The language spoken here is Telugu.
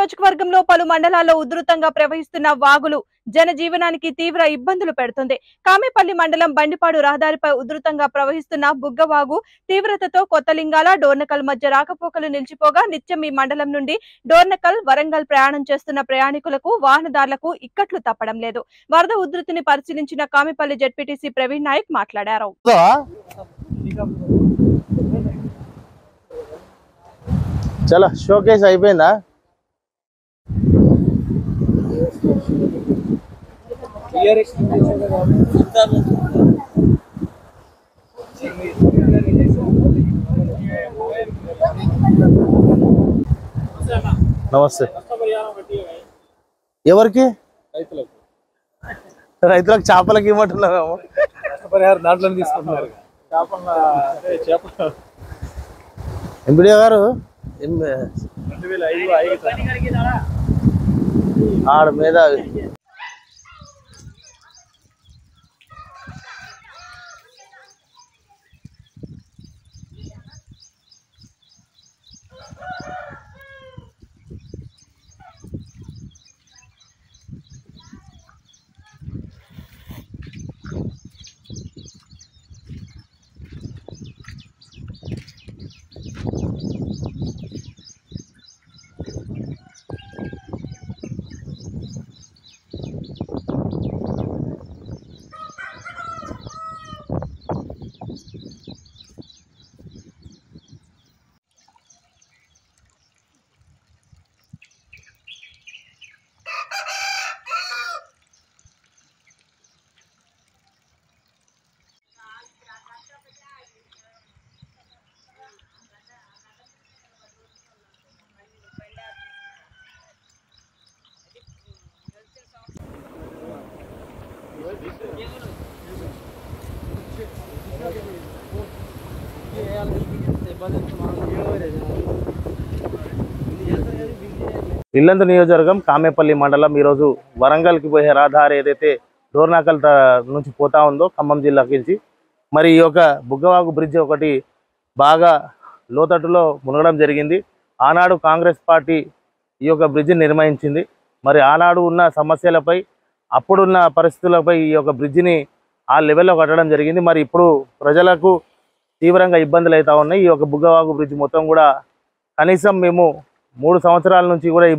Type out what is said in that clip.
నియోజకవర్గంలో పలు మండలాల్లో ఉధృతంగా ప్రవహిస్తున్న వాగులు జనజీవనానికి తీవ్ర ఇబ్బందులు పెడుతుంది కామేపల్లి మండలం బండిపాడు రహదారిపై ఉధృతంగా ప్రవహిస్తున్న బుగ్గవాగు తీవ్రతతో కొత్తలింగాల డోర్నకల్ మధ్య రాకపోకలు నిలిచిపోగా నిత్యం ఈ మండలం నుండి డోర్నకల్ వరంగల్ ప్రయాణం చేస్తున్న ప్రయాణికులకు వాహనదారులకు ఇక్కట్లు తప్పడం లేదు వరద ఉధృతిని పరిశీలించిన కామిపల్లి జెడ్పీటీసీ ప్రవీణ్ నాయక్ మాట్లాడారు చలో షోకేస్ అయిపోయిందా నమస్తే ఎవరికి రైతులకు చేపలకి ఇవ్వమంటున్నాము నష్టపరిహారం దాంట్లో తీసుకుంటున్నారు చేపల ఎంపీడీ గారు ఎం- రెండు వేల ఐదు ఐదు ఆడ మీద ఇల్లందు నియోజకవర్గం కామేపల్లి మండలం ఈరోజు వరంగల్కి పోయే రహదారి ఏదైతే డోర్నాకల్ త- నుంచి పోతా ఉందో ఖమ్మం జిల్లాకి నుంచి మరి ఈ యొక్క బుగ్గవాగు బ్రిడ్జ్ ఒకటి బాగా లోతట్టులో మునగడం జరిగింది ఆనాడు కాంగ్రెస్ పార్టీ ఈ యొక్క బ్రిడ్జిని నిర్మించింది మరి ఆనాడు ఉన్న సమస్యలపై అప్పుడున్న పరిస్థితులపై ఈ యొక్క బ్రిడ్జిని ఆ లెవెల్లో కట్టడం జరిగింది మరి ఇప్పుడు ప్రజలకు తీవ్రంగా ఇబ్బందులు అవుతా ఉన్నాయి ఈ యొక్క బుగ్గవాగు బ్రిడ్జ్ మొత్తం కూడా కనీసం మేము మూడు సంవత్సరాల నుంచి కూడా ఈ